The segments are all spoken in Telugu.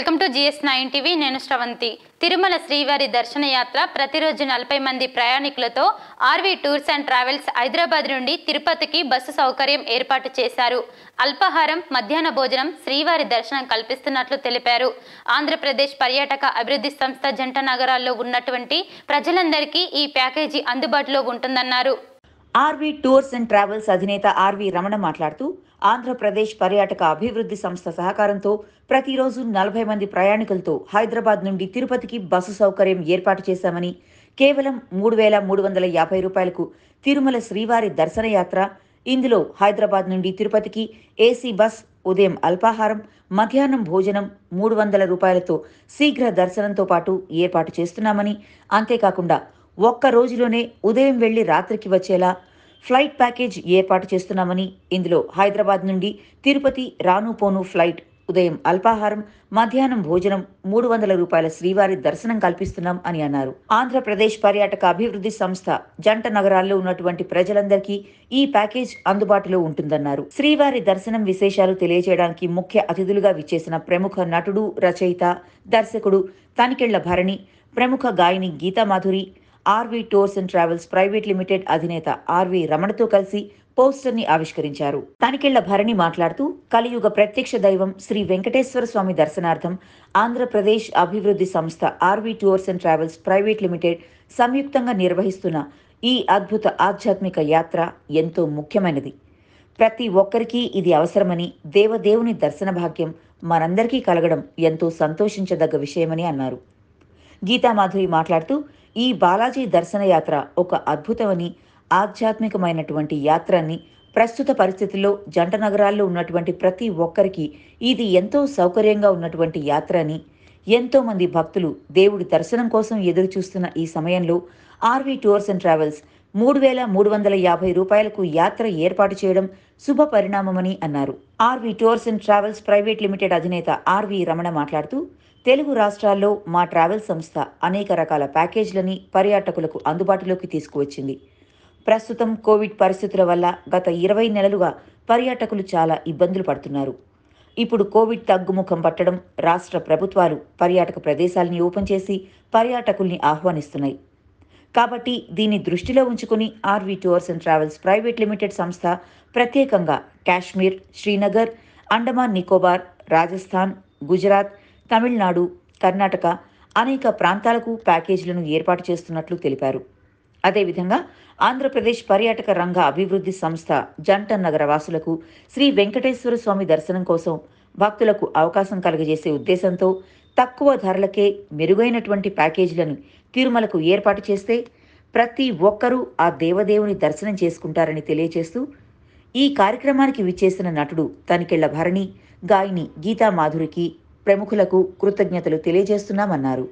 welcome to GS nine TV నేను శ్రవంతి తిరుమల శ్రీవారి దర్శన యాత్ర ప్రతిరోజు నలభై మంది ప్రయాణికులతో RV tours and travels Hyderabad నుండి తిరుపతికి బస్సు సౌకర్యం ఏర్పాటు చేశారు అల్పాహారం మధ్యాహ్న భోజనం శ్రీవారి దర్శనం కల్పిస్తున్నట్లు తెలిపారు ఆంధ్రప్రదేశ్ పర్యాటక అభివృద్ధి సంస్థ జంట నగరాల్లో ఉన్నటువంటి ప్రజలందరికీ ఈ ప్యాకేజీ అందుబాటులో ఉంటుందన్నారు ఆర్వీ టూర్స్ అండ్ ట్రావెల్స్ అధినేత ఆర్వీ రమణ మాట్లాడుతూ ఆంధ్రప్రదేశ్ పర్యాటక అభివృద్ధి సంస్థ సహకారంతో ప్రతిరోజు నలభై మంది ప్రయాణికులతో హైదరాబాద్ నుండి తిరుపతికి బస్సు సౌకర్యం ఏర్పాటు చేశామని కేవలం మూడు వేల మూడు వందల యాభై రూపాయలకు తిరుమల శ్రీవారి దర్శన యాత్ర ఇందులో హైదరాబాద్ నుండి తిరుపతికి ఏసీ బస్ ఉదయం అల్పాహారం మధ్యాహ్నం భోజనం మూడు వందల రూపాయలతో శీఘ్ర దర్శనంతో పాటు ఏర్పాటు చేస్తున్నామని అంతేకాకుండా ఒక్క రోజులోనే ఉదయం వెళ్లి రాత్రికి వచ్చేలా ఫ్లైట్ ప్యాకేజ్ ఏర్పాటు చేస్తున్నామని ఇందులో హైదరాబాద్ నుండి తిరుపతి రాను పోను ఫ్లైట్ ఉదయం అల్పాహారం మధ్యాహ్నం భోజనం మూడు వందల రూపాయల శ్రీవారి దర్శనం కల్పిస్తున్నాం అని అన్నారు ఆంధ్రప్రదేశ్ పర్యాటక అభివృద్ధి సంస్థ జంట నగరాల్లో ఉన్నటువంటి ప్రజలందరికీ ఈ ప్యాకేజ్ అందుబాటులో ఉంటుందన్నారు శ్రీవారి దర్శనం విశేషాలు తెలియజేయడానికి ముఖ్య అతిథులుగా విచ్చేసిన ప్రముఖ నటుడు రచయిత దర్శకుడు తనికెళ్ల భరణి ప్రముఖ గాయని Geetha Madhuri RV tours and travels private limited అధినేత ఆర్వీ రమణతో కలిసి పోస్టర్ ని ఆవిష్కరించారు తనికెళ్ల భరణి మాట్లాడుతూ కలియుగ ప్రత్యక్ష దైవం శ్రీ వెంకటేశ్వర స్వామి దర్శనార్థం ఆంధ్రప్రదేశ్ అభివృద్ధి సంస్థ RV tours and travels private limited సంయుక్తంగా నిర్వహిస్తున్న ఈ అద్భుత ఆధ్యాత్మిక యాత్ర ఎంతో ముఖ్యమైనది ప్రతి ఒక్కరికి ఇది అవసరమని దేవదేవుని దర్శన భాగ్యం మనందరికీ కలగడం ఎంతో సంతోషించదగ్గ విషయమని అన్నారు గీతామాధురి మాట్లాడుతూ ఈ బాలాజీ దర్శన యాత్ర ఒక అద్భుతమని ఆధ్యాత్మికమైనటువంటి యాత్ర అని ప్రస్తుత పరిస్థితుల్లో జంట నగరాల్లో ఉన్నటువంటి ప్రతి ఒక్కరికి ఇది ఎంతో సౌకర్యంగా ఉన్నటువంటి యాత్ర అని ఎంతో మంది భక్తులు దేవుడి దర్శనం కోసం ఎదురు చూస్తున్న ఈ సమయంలో ఆర్వీ టూర్స్ అండ్ ట్రావెల్స్ మూడు వేల మూడు వందల యాభై రూపాయలకు యాత్ర ఏర్పాటు చేయడం శుభ పరిణామమని అన్నారు RV tours and travels private limited అధినేత ఆర్వీ రమణ మాట్లాడుతూ తెలుగు రాష్ట్రాల్లో మా ట్రావెల్ సంస్థ అనేక రకాల ప్యాకేజీలని పర్యాటకులకు అందుబాటులోకి తీసుకువచ్చింది ప్రస్తుతం కోవిడ్ పరిస్థితుల వల్ల గత ఇరవై నెలలుగా పర్యాటకులు చాలా ఇబ్బందులు పడుతున్నారు ఇప్పుడు కోవిడ్ తగ్గుముఖం పట్టడం రాష్ట్ర ప్రభుత్వాలు పర్యాటక ప్రదేశాలని ఓపెన్ చేసి పర్యాటకుల్ని ఆహ్వానిస్తున్నాయి కాబట్టి దీన్ని దృష్టిలో ఉంచుకుని RV tours and travels private limited సంస్థ ప్రత్యేకంగా కాశ్మీర్ శ్రీనగర్ అండమాన్ నికోబార్ రాజస్థాన్ గుజరాత్ తమిళనాడు కర్ణాటక అనేక ప్రాంతాలకు ప్యాకేజీలను ఏర్పాటు చేస్తున్నట్లు తెలిపారు అదేవిధంగా ఆంధ్రప్రదేశ్ పర్యాటక రంగ అభివృద్ధి సంస్థ జంట నగర వాసులకు శ్రీ వెంకటేశ్వర స్వామి దర్శనం కోసం భక్తులకు అవకాశం కలగజేసే ఉద్దేశంతో తక్కువ ధరలకే మెరుగైనటువంటి ప్యాకేజీలను తిరుమలకు ఏర్పాటు చేస్తే ప్రతి ఒక్కరూ ఆ దేవదేవుని దర్శనం చేసుకుంటారని తెలియజేస్తూ ఈ కార్యక్రమానికి విచ్చేసిన నటుడు తనికెళ్ల భరణి గాయని గీతా మాధురికి ప్రముఖులకు కృతజ్ఞతలు తెలియజేస్తున్నామన్నారు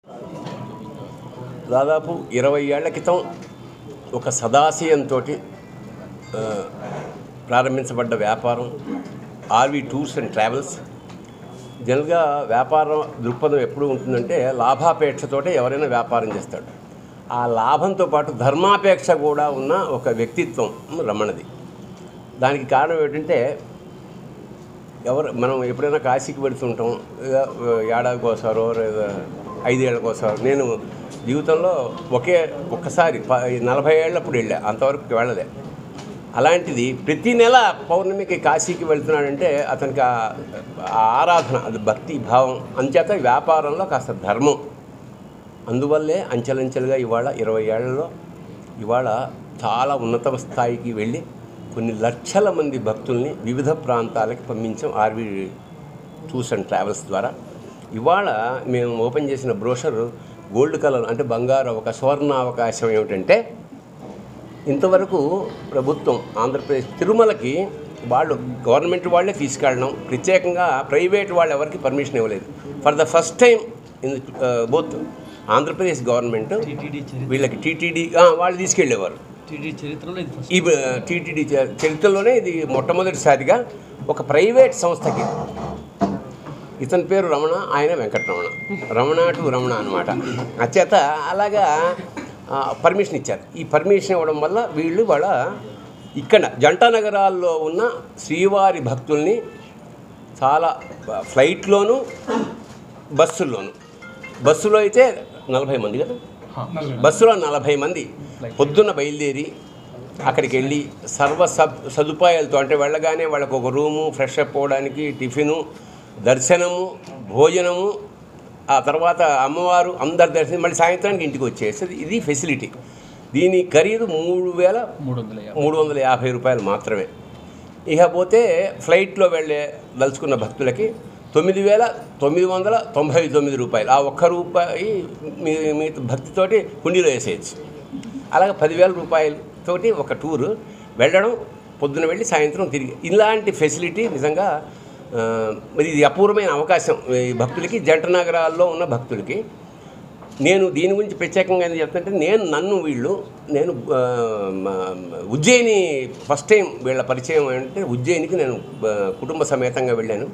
దాదాపు ఇరవై ఏళ్ల క్రితం ఒక సదాశయంతో ప్రారంభించబడ్డ వ్యాపారం ఆర్వీ టూర్స్ అండ్ ట్రావెల్స్ జనరల్గా వ్యాపారం దృక్పథం ఎప్పుడు ఉంటుందంటే లాభాపేక్షతోటే ఎవరైనా వ్యాపారం చేస్తాడు ఆ లాభంతో పాటు ధర్మాపేక్ష కూడా ఉన్న ఒక వ్యక్తిత్వం రమణది దానికి కారణం ఏంటంటే ఎవరు మనం ఎప్పుడైనా కాశీకి పెడుతుంటాం లేదా ఏడాదికోసారో లేదా ఐదేళ్ళకోసారో నేను జీవితంలో ఒకే ఒక్కసారి ప నలభై ఏళ్ళప్పుడు వెళ్ళా అంతవరకు వెళ్ళలే అలాంటిది ప్రతి నెల పౌర్ణమికి కాశీకి వెళ్తున్నాడంటే అతనికి ఆ- ఆ ఆరాధన అది భక్తి భావం అంచేత వ్యాపారంలో కాస్త ధర్మం అందువల్లే అంచెలంచెలుగా ఇవాళ ఇరవై ఏళ్లలో ఇవాళ చాలా ఉన్నత స్థాయికి వెళ్ళి కొన్ని లక్షల మంది భక్తుల్ని వివిధ ప్రాంతాలకి పంపించాం ఆర్వీ టూర్స్ అండ్ ట్రావెల్స్ ద్వారా ఇవాళ మేము ఓపెన్ చేసిన బ్రోషర్ గోల్డ్ కలర్ అంటే బంగారు ఒక సువర్ణ అవకాశం ఏమిటంటే ఇంతవరకు ప్రభుత్వం ఆంధ్రప్రదేశ్ తిరుమలకి వాళ్ళు గవర్నమెంట్ వాళ్ళే తీసుకెళ్ళడం ప్రత్యేకంగా ప్రైవేట్ వాళ్ళు ఎవరికి పర్మిషన్ ఇవ్వలేదు for the first time in both Andhra Pradesh government TTD చరిత్ర వీళ్ళకి టీటీడీ వాళ్ళు తీసుకెళ్ళేవారు టీటీడీ చరిత్రలో ఇది ఫస్ట్ ఈ టీటీడీ చరిత్రలోనే ఇది మొట్టమొదటిసారిగా ఒక ప్రైవేట్ సంస్థకి ఇతని పేరు రమణ ఆయన వెంకటరమణ రమణ టు రమణ అనమాట అచేత అలాగా పర్మిషన్ ఇచ్చారు ఈ పర్మిషన్ ఇవ్వడం వల్ల వీళ్ళు వాళ్ళ ఇక్కడ జంట నగరాల్లో ఉన్న శ్రీవారి భక్తుల్ని చాలా ఫ్లైట్లోనూ బస్సుల్లోను బస్సులో అయితే నలభై మంది కదా బస్సులో నలభై మంది పొద్దున్న బయలుదేరి అక్కడికి వెళ్ళి సర్వ సబ్ సదుపాయాలతో అంటే వెళ్ళగానే వాళ్ళకు ఒక రూము ఫ్రెష్ అప్ అవ్వడానికి టిఫిను దర్శనము భోజనము ఆ తర్వాత అమ్మవారు అందరి దర్శనం మళ్ళీ సాయంత్రానికి ఇంటికి వచ్చేస్తుంది ఇది ఫెసిలిటీ దీని ఖరీదు మూడు వేల మూడు వందల యాభై మూడు వందల యాభై రూపాయలు మాత్రమే ఇకపోతే ఫ్లైట్లో వెళ్ళే దలుచుకున్న భక్తులకి తొమ్మిది వేల తొమ్మిది వందల తొంభై తొమ్మిది రూపాయలు ఆ ఒక్క రూపాయి మీ మీ భక్తితోటి హుండీలో వేసేయచ్చు అలాగే పదివేల రూపాయలతోటి ఒక టూరు వెళ్ళడం పొద్దున వెళ్ళి సాయంత్రం తిరిగి ఇలాంటి ఫెసిలిటీ నిజంగా ఆ, మరి ఇది అపూర్వమైన అవకాశం ఈ భక్తులకి జంట నగరాల్లో ఉన్న భక్తులకి నేను దీని గురించి ప్రత్యేకంగా ఏం చెప్తుంటే నేను నన్ను వీళ్ళు నేను ఆ, మ- ఉజ్జయిని ఫస్ట్ టైం వీళ్ళ పరిచయం అంటే ఉజ్జయినికి నేను ఆ, కుటుంబ సమేతంగా వెళ్ళాను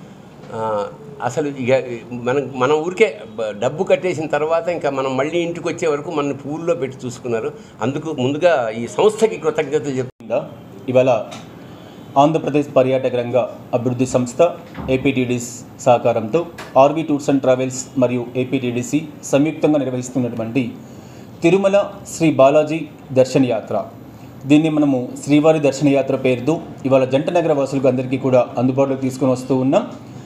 ఆ, అసలు ఇక మనం మన ఊరికే బ- డబ్బు కట్టేసిన తర్వాత ఇంకా మనం మళ్ళీ ఇంటికి వచ్చే వరకు మన పూల్లో పెట్టి చూసుకున్నారు అందుకు ముందుగా ఈ సంస్థకి కృతజ్ఞతలు చెప్ కింద ఇవాళ ఆంధ్రప్రదేశ్ పర్యాటక రంగ అభివృద్ధి సంస్థ ఏపీటీడీస్ సహకారంతో ఆర్వీ టూర్స్ అండ్ ట్రావెల్స్ మరియు ఏపీటీడీసీ సంయుక్తంగా నిర్వహిస్తున్నటువంటి తిరుమల శ్రీ బాలాజీ దర్శన యాత్ర దీన్ని మనము శ్రీవారి దర్శన యాత్ర పేరుతో ఇవాళ జంట నగర వాసులకు అందరికీ కూడా అందుబాటులోకి తీసుకొని వస్తూ ఉన్నాం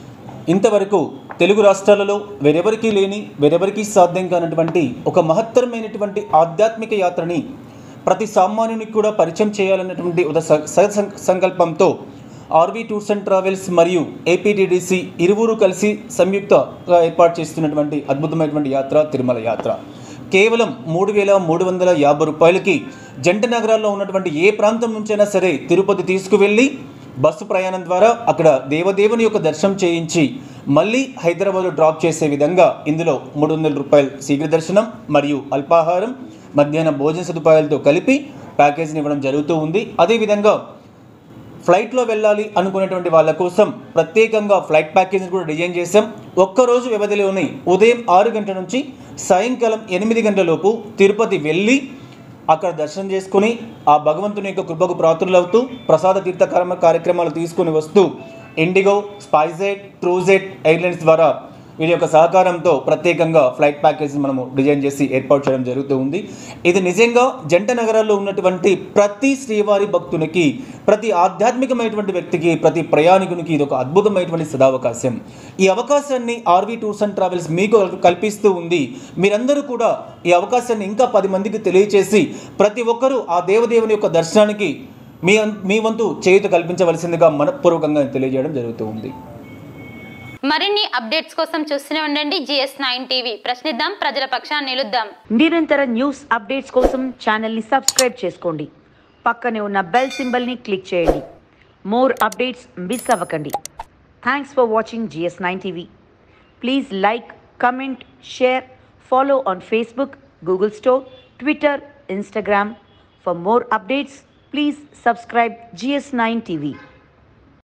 ఇంతవరకు తెలుగు రాష్ట్రాలలో వేరెవరికీ లేని వేరెవరికీ సాధ్యం కానటువంటి ఒక మహత్తరమైనటువంటి ఆధ్యాత్మిక యాత్రని ప్రతి సామాన్యునికి కూడా పరిచయం చేయాలన్నటువంటి ఒక స- స- సం- సంకల్పంతో ఆర్వీ టూర్స్ అండ్ ట్రావెల్స్ మరియు ఏపీటీడీసీ ఇరువురు కలిసి సంయుక్తంగా ఏర్పాటు చేస్తున్నటువంటి అద్భుతమైనటువంటి యాత్ర తిరుమల యాత్ర కేవలం మూడు వేల మూడు వందల యాభై రూపాయలకి జంట నగరాల్లో ఉన్నటువంటి ఏ ప్రాంతం నుంచైనా సరే తిరుపతి తీసుకువెళ్ళి బస్సు ప్రయాణం ద్వారా అక్కడ దేవదేవుని యొక్క దర్శనం చేయించి మళ్ళీ హైదరాబాద్లో డ్రాప్ చేసే విధంగా ఇందులో మూడు వందల రూపాయలు శీఘ్ర దర్శనం మరియు అల్పాహారం మధ్యాహ్నం భోజన సదుపాయాలతో కలిపి ప్యాకేజీని ఇవ్వడం జరుగుతూ ఉంది అదేవిధంగా ఫ్లైట్లో వెళ్ళాలి అనుకునేటువంటి వాళ్ళ కోసం ప్రత్యేకంగా ఫ్లైట్ ప్యాకేజ్ కూడా డిజైన్ చేశాం ఒక్కరోజు వ్యవధిలోనే ఉదయం ఆరు గంటల నుంచి సాయంకాలం ఎనిమిది గంటల లోపు తిరుపతి వెళ్ళి అక్కడ దర్శనం చేసుకుని ఆ భగవంతుని యొక్క కృపకు ప్రాతులవుతూ ప్రసాద తీర్థ కర్మ కార్యక్రమాలు తీసుకుని వస్తూ ఇండిగో స్పైజెట్ క్రూజెట్ ఎయిర్లైన్స్ ద్వారా వీరి యొక్క సహకారంతో ప్రత్యేకంగా ఫ్లైట్ ప్యాకేజ్ మనము డిజైన్ చేసి ఏర్పాటు చేయడం జరుగుతూ ఉంది ఇది నిజంగా జంట నగరాల్లో ఉన్నటువంటి ప్రతి శ్రీవారి భక్తునికి ప్రతి ఆధ్యాత్మికమైనటువంటి వ్యక్తికి ప్రతి ప్రయాణికునికి ఇది ఒక అద్భుతమైనటువంటి సదావకాశం ఈ అవకాశాన్ని ఆర్వీ టూర్స్ అండ్ ట్రావెల్స్ మీకు కల్పిస్తూ ఉంది మీరందరూ కూడా ఈ అవకాశాన్ని ఇంకా పది మందికి తెలియచేసి ప్రతి ఒక్కరూ ఆ దేవదేవుని యొక్క దర్శనానికి మీ అన్- మీ వంతు చేయుత కల్పించవలసిందిగా మనపూర్వకంగా తెలియజేయడం జరుగుతూ ఉంది మరిన్ని అప్డేట్స్ కోసం చూస్తూనే ఉండండి జిఎస్ నైన్ టీవీ ప్రశ్నిద్దాం ప్రజల పక్షాన్ని నిలుద్దాం నిరంతర న్యూస్ అప్డేట్స్ కోసం ఛానల్ని సబ్స్క్రైబ్ చేసుకోండి పక్కనే ఉన్న బెల్ సింబల్ని క్లిక్ చేయండి మోర్ అప్డేట్స్ మిస్ అవ్వకండి thanks for watching GS nine TV please like comment share follow on Facebook Google store Twitter Instagram for more updates please subscribe GS nine TV